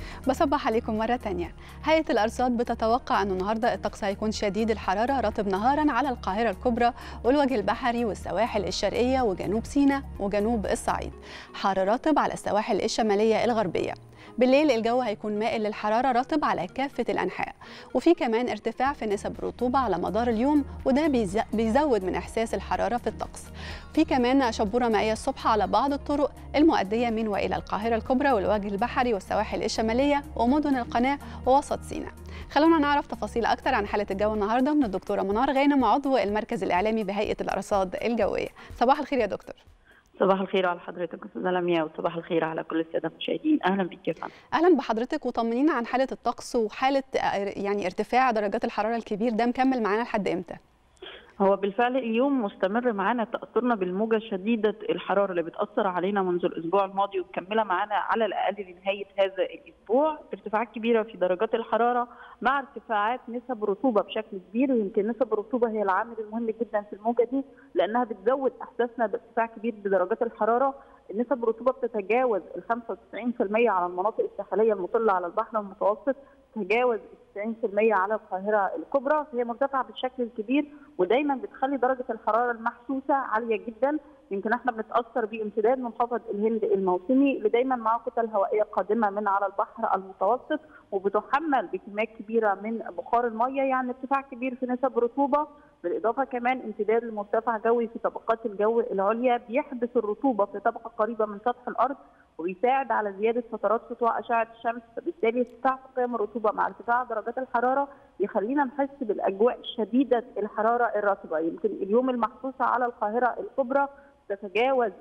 بصبح عليكم مرة تانية هيئة الأرصاد بتتوقع أن النهاردة الطقس هيكون شديد الحرارة رطب نهارا على القاهرة الكبرى والوجه البحري والسواحل الشرقية وجنوب سيناء وجنوب الصعيد حار رطب على السواحل الشمالية الغربية بالليل الجو هيكون مائل للحرارة رطب على كافة الأنحاء وفي كمان ارتفاع في نسب الرطوبة على مدار اليوم وده بيزود من إحساس الحرارة في الطقس في كمان شبورة مائية الصبح على بعض الطرق المؤدية من وإلى القاهرة الكبرى والوجه البحري والسواحل الشمالية ومدن القناة ووسط سيناء خلونا نعرف تفاصيل أكتر عن حالة الجو النهاردة من الدكتورة منار غانم عضو المركز الإعلامي بهيئة الأرصاد الجوية صباح الخير يا دكتور صباح الخير على حضرتك استاذه لمياء وصباح الخير على كل الساده المشاهدين اهلا بك يا فندم اهلا بحضرتك وطمنينا عن حاله الطقس وحاله يعني ارتفاع درجات الحراره الكبير ده مكمل معانا لحد امتى هو بالفعل اليوم مستمر معانا تاثرنا بالموجه شديده الحراره اللي بتاثر علينا منذ الاسبوع الماضي ومكمله معانا على الاقل لنهايه هذا الاسبوع ارتفاعات كبيره في درجات الحراره مع ارتفاعات نسب الرطوبه بشكل كبير ويمكن نسب الرطوبه هي العامل المهم جدا في الموجه دي لانها بتزود احساسنا بارتفاع كبير بدرجات الحراره نسب الرطوبه بتتجاوز ال 95% على المناطق الساحليه المطله على البحر المتوسط تتجاوز 90% على القاهره الكبرى فهي مرتفعه بالشكل الكبير ودايما بتخلي درجه الحراره المحسوسه عاليه جدا يمكن احنا بنتاثر بامتداد منخفض الهند الموسمي اللي دايما معه كتل هوائيه قادمه من على البحر المتوسط وبتحمل بكميات كبيره من بخار الميه يعني ارتفاع كبير في نسب الرطوبه بالاضافه كمان امتداد المرتفع جوي في طبقات الجو العليا بيحبس الرطوبه في طبقه قريبه من سطح الارض وبيساعد على زياده فترات سطوع اشعه الشمس فبالتالي ارتفاع في قيم الرطوبه مع ارتفاع درجات الحراره يخلينا نحس بالاجواء شديده الحراره الرطبه يمكن اليوم المحسوسه على القاهره الكبرى تتجاوز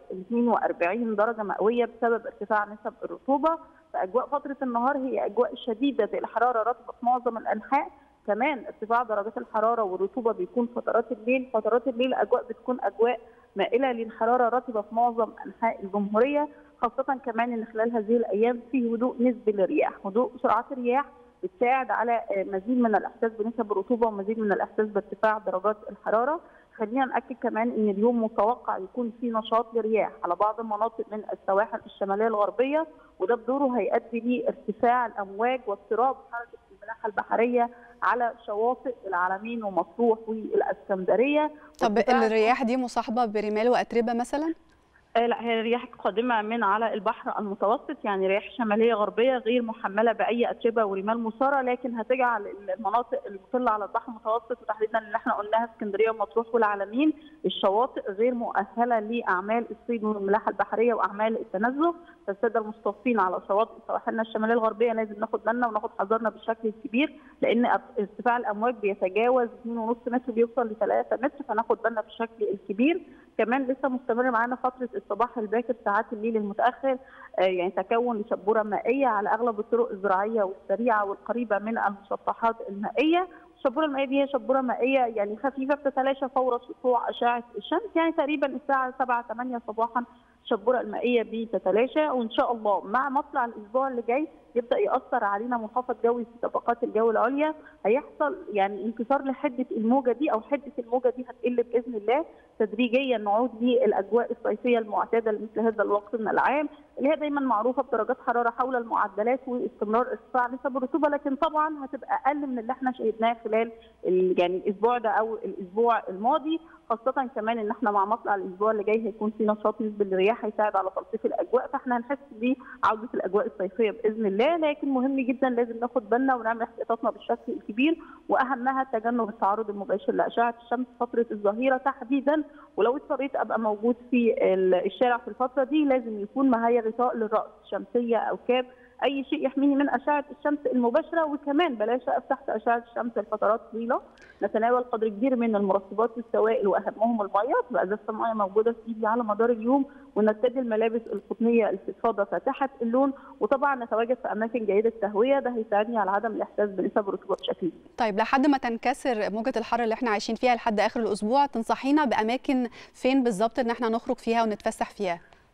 42 درجه مئويه بسبب ارتفاع نسب الرطوبه فاجواء فتره النهار هي اجواء شديده الحراره رطبه في معظم الانحاء كمان ارتفاع درجات الحراره والرطوبه بيكون فترات الليل فترات الليل اجواء بتكون اجواء مائله للحراره رطبه في معظم انحاء الجمهوريه خاصه كمان ان خلال هذه الايام في هدوء نسبي للرياح هدوء سرعات الرياح بتساعد على مزيد من الاحساس بنسب الرطوبه ومزيد من الاحساس بارتفاع درجات الحراره خلينا ناكد كمان ان اليوم متوقع يكون في نشاط لرياح على بعض المناطق من السواحل الشماليه الغربيه وده بدوره هيؤدي لارتفاع الامواج واضطراب حركه الملاحه البحريه على شواطئ العلمين ومطروح والاسكندريه طب الرياح دي مصاحبه برمال واتربه مثلا؟ لا هي رياح قادمه من على البحر المتوسط يعني رياح شماليه غربيه غير محمله باي اتربه ورمال مثاره لكن هتجعل المناطق المطله على البحر المتوسط وتحديدا اللي احنا قلناها اسكندريه ومطروح والعلمين الشواطئ غير مؤهله لاعمال الصيد والملاحه البحريه واعمال التنزه فالساده المستوطنين على شواطئ سواحلنا الشماليه الغربيه لازم ناخد بالنا وناخد حذرنا بالشكل الكبير لان ارتفاع الامواج بيتجاوز 2.5 متر بيوصل ل 3 متر فناخد بالنا بالشكل الكبير كمان لسه مستمر معانا فتره الصباح الباكر ساعات الليل المتاخر يعني تكون لشبوره مائيه على اغلب الطرق الزراعيه والسريعه والقريبه من المسطحات المائيه الشبوره المائيه دي هي شبوره مائيه يعني خفيفه بتتلاشى فور سطوع اشعه الشمس يعني تقريبا الساعه 7 8 صباحا الشبوره المائيه بتتلاشى وان شاء الله مع مطلع الاسبوع اللي جاي يبدا ياثر علينا منخفض جوي في طبقات الجو العليا هيحصل يعني انكسار لحده الموجه دي او حده الموجه دي هتقل باذن الله تدريجيا نعود للاجواء الصيفيه المعتاده لمثل هذا الوقت من العام اللي هي دايما معروفه بدرجات حراره حول المعدلات واستمرار ارتفاع نسب الرطوبه لكن طبعا هتبقى اقل من اللي احنا شهدناه خلال يعني الاسبوع ده او الاسبوع الماضي خاصة كمان ان احنا مع مطلع الاسبوع اللي جاي هيكون في نشاط نسبي للرياح هيساعد على تلطيف الاجواء فاحنا هنحس بعودة الاجواء الصيفية باذن الله لكن مهم جدا لازم ناخد بالنا ونعمل احتياطاتنا بالشكل الكبير واهمها تجنب التعرض المباشر لاشعة الشمس فترة الظهيرة تحديدا ولو اضطريت ابقى موجود في الشارع في الفترة دي لازم يكون معايا غطاء للراس شمسية او كاب اي شيء يحميني من اشعه الشمس المباشره وكمان بلاش اقف تحت اشعه الشمس لفترات طويله نتناول قدر كبير من المرطبات والسوائل واهمهم الميه تبقى ازازه الميه موجوده في ايدي على مدار اليوم ونرتدي الملابس القطنيه الفضفاضه فاتحه اللون وطبعا نتواجد في اماكن جيده التهويه ده هيساعدني على عدم الاحساس بنسب الرطوبه بشكل كبير. طيب لحد ما تنكسر موجه الحر اللي احنا عايشين فيها لحد اخر الاسبوع تنصحينا باماكن فين بالظبط ان احنا نخرج فيها ونتفسح فيها؟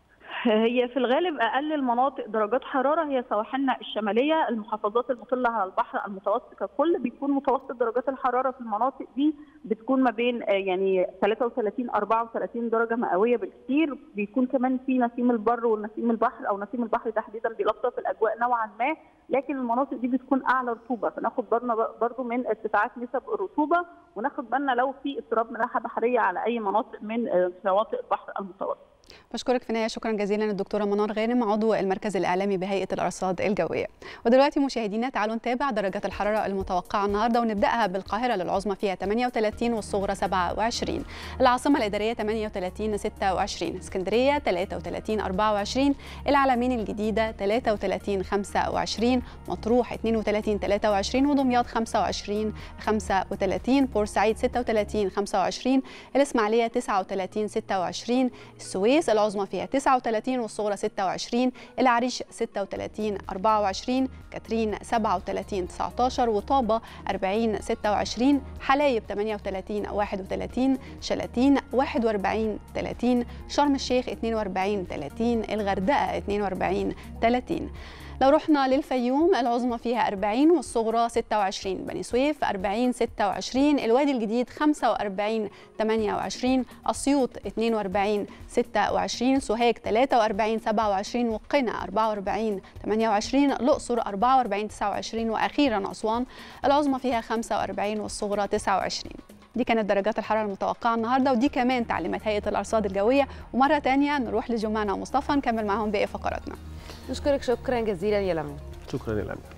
هي في الغالب اقل المناطق درجات حراره هي سواحلنا الشماليه المحافظات المطله على البحر المتوسط ككل بيكون متوسط درجات الحراره في المناطق دي بتكون ما بين يعني 33 34 درجه مئويه بالكثير بيكون كمان في نسيم البر والنسيم البحر او نسيم البحر تحديدا بيلطف الاجواء نوعا ما لكن المناطق دي بتكون اعلى رطوبه فناخد بالنا برضو من ارتفاعات نسب الرطوبه وناخد بالنا لو في اضطراب ملاحه بحريه على اي مناطق من شواطئ البحر المتوسط بشكرك في النهايه شكرا جزيلا الدكتوره منار غانم عضو المركز الاعلامي بهيئه الارصاد الجويه ودلوقتي مشاهدينا تعالوا نتابع درجات الحراره المتوقعه النهارده ونبداها بالقاهره للعظمى فيها 38 والصغرى 27 العاصمه الاداريه 38 26 اسكندريه 33 24 العلمين الجديده 33 25 مطروح 32 23 ودمياط 25 35 بورسعيد 36 25 الاسماعيليه 39 26 السويس العظمى فيها 39 والصغرى 26 العريش 36 24 كاترين 37 19 وطابة 40 26 حلايب 38 31 شلاتين 41 30 شرم الشيخ 42 30 الغردقة 42 30 لو رحنا للفيوم العظمى فيها 40 والصغرى 26 بني سويف 40 26 الوادي الجديد 45 28 اسيوط 42 26 سوهاج 43 27 وقنا 44 28 الاقصر 44 29 واخيرا اسوان العظمى فيها 45 والصغرى 29 دي كانت درجات الحراره المتوقعه النهارده ودي كمان تعليمات هيئه الارصاد الجويه ومره ثانيه نروح لجمانه ومصطفى نكمل معاهم باقي فقراتنا نشكرك شكرا جزيلا يا لميا شكرا يا لميا